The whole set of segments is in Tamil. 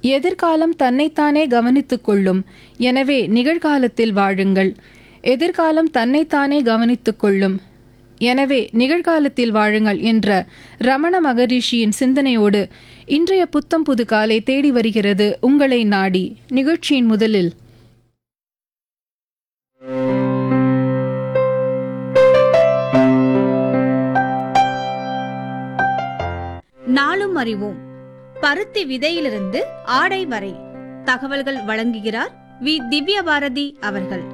எதிர்காலம் தன்னைத்தானே கவனித்துக் கொள்ளும் எனவே நிகழ்காலத்தில் வாழுங்கள் எதிர்காலம் தன்னைத்தானே கவனித்துக் கொள்ளும் எனவே நிகழ்காலத்தில் வாழுங்கள் என்ற ரமண மகரிஷியின் சிந்தனையோடு இன்றைய புத்தம் புது காலை தேடி வருகிறது உங்களை நாடி நிகழ்ச்சியின் முதலில் நாளும் அறிவோம் பருத்தி விதையிலிருந்து ஆடை வரை தகவல்கள் வழங்குகிறார் வி திவ்ய பாரதி அவர்கள்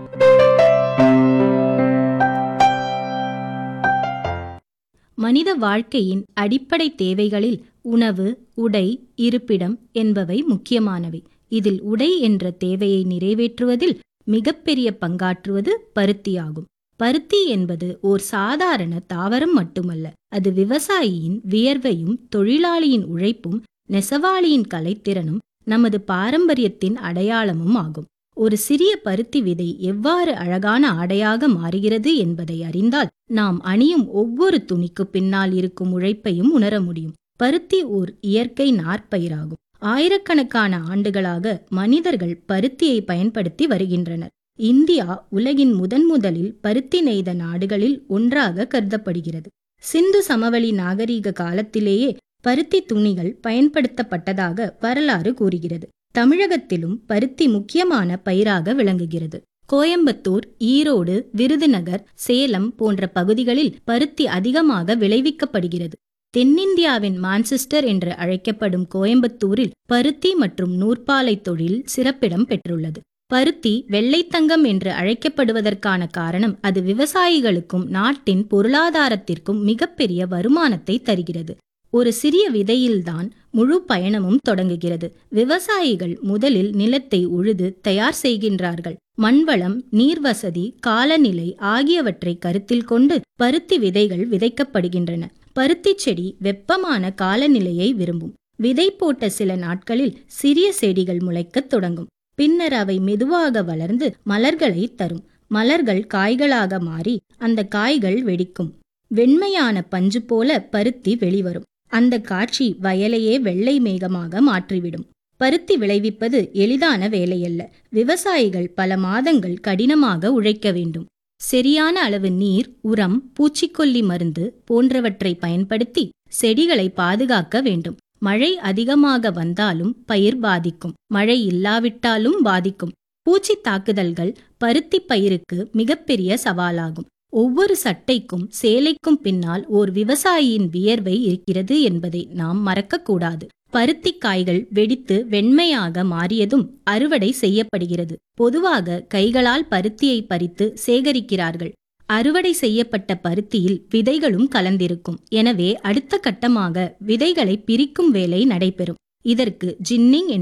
மனித வாழ்க்கையின் அடிப்படை தேவைகளில் உணவு உடை இருப்பிடம் என்பவை முக்கியமானவை இதில் உடை என்ற தேவையை நிறைவேற்றுவதில் மிகப்பெரிய பங்காற்றுவது பருத்தியாகும் பருத்தி என்பது ஓர் சாதாரண தாவரம் மட்டுமல்ல அது விவசாயியின் வியர்வையும் தொழிலாளியின் உழைப்பும் நெசவாளியின் கலைத்திறனும் நமது பாரம்பரியத்தின் அடையாளமும் ஆகும் ஒரு சிறிய பருத்தி விதை எவ்வாறு அழகான ஆடையாக மாறுகிறது என்பதை அறிந்தால் நாம் அணியும் ஒவ்வொரு துணிக்கு பின்னால் இருக்கும் உழைப்பையும் உணர முடியும் பருத்தி ஓர் இயற்கை நாற்பயிராகும் ஆயிரக்கணக்கான ஆண்டுகளாக மனிதர்கள் பருத்தியை பயன்படுத்தி வருகின்றனர் இந்தியா உலகின் முதன் முதலில் பருத்தி நெய்த நாடுகளில் ஒன்றாக கருதப்படுகிறது சிந்து சமவெளி நாகரீக காலத்திலேயே பருத்தி துணிகள் பயன்படுத்தப்பட்டதாக வரலாறு கூறுகிறது தமிழகத்திலும் பருத்தி முக்கியமான பயிராக விளங்குகிறது கோயம்புத்தூர் ஈரோடு விருதுநகர் சேலம் போன்ற பகுதிகளில் பருத்தி அதிகமாக விளைவிக்கப்படுகிறது தென்னிந்தியாவின் மான்செஸ்டர் என்று அழைக்கப்படும் கோயம்புத்தூரில் பருத்தி மற்றும் நூற்பாலை தொழில் சிறப்பிடம் பெற்றுள்ளது பருத்தி வெள்ளைத்தங்கம் என்று அழைக்கப்படுவதற்கான காரணம் அது விவசாயிகளுக்கும் நாட்டின் பொருளாதாரத்திற்கும் மிகப்பெரிய வருமானத்தை தருகிறது ஒரு சிறிய விதையில்தான் முழு பயணமும் தொடங்குகிறது விவசாயிகள் முதலில் நிலத்தை உழுது தயார் செய்கின்றார்கள் மண்வளம் நீர்வசதி காலநிலை ஆகியவற்றை கருத்தில் கொண்டு பருத்தி விதைகள் விதைக்கப்படுகின்றன பருத்தி செடி வெப்பமான காலநிலையை விரும்பும் விதை போட்ட சில நாட்களில் சிறிய செடிகள் முளைக்கத் தொடங்கும் பின்னர் அவை மெதுவாக வளர்ந்து மலர்களை தரும் மலர்கள் காய்களாக மாறி அந்த காய்கள் வெடிக்கும் வெண்மையான பஞ்சு போல பருத்தி வெளிவரும் அந்த காட்சி வயலையே வெள்ளை மேகமாக மாற்றிவிடும் பருத்தி விளைவிப்பது எளிதான வேலையல்ல விவசாயிகள் பல மாதங்கள் கடினமாக உழைக்க வேண்டும் சரியான அளவு நீர் உரம் பூச்சிக்கொல்லி மருந்து போன்றவற்றை பயன்படுத்தி செடிகளை பாதுகாக்க வேண்டும் மழை அதிகமாக வந்தாலும் பயிர் பாதிக்கும் மழை இல்லாவிட்டாலும் பாதிக்கும் பூச்சி தாக்குதல்கள் பருத்தி பயிருக்கு மிகப்பெரிய சவாலாகும் ஒவ்வொரு சட்டைக்கும் சேலைக்கும் பின்னால் ஓர் விவசாயியின் வியர்வை இருக்கிறது என்பதை நாம் மறக்கக்கூடாது பருத்தி காய்கள் வெடித்து வெண்மையாக மாறியதும் அறுவடை செய்யப்படுகிறது பொதுவாக கைகளால் பருத்தியை பறித்து சேகரிக்கிறார்கள் அறுவடை செய்யப்பட்ட பருத்தியில் விதைகளும் கலந்திருக்கும் எனவே அடுத்த கட்டமாக விதைகளை பிரிக்கும் வேலை நடைபெறும் இதற்கு ஜின்னிங்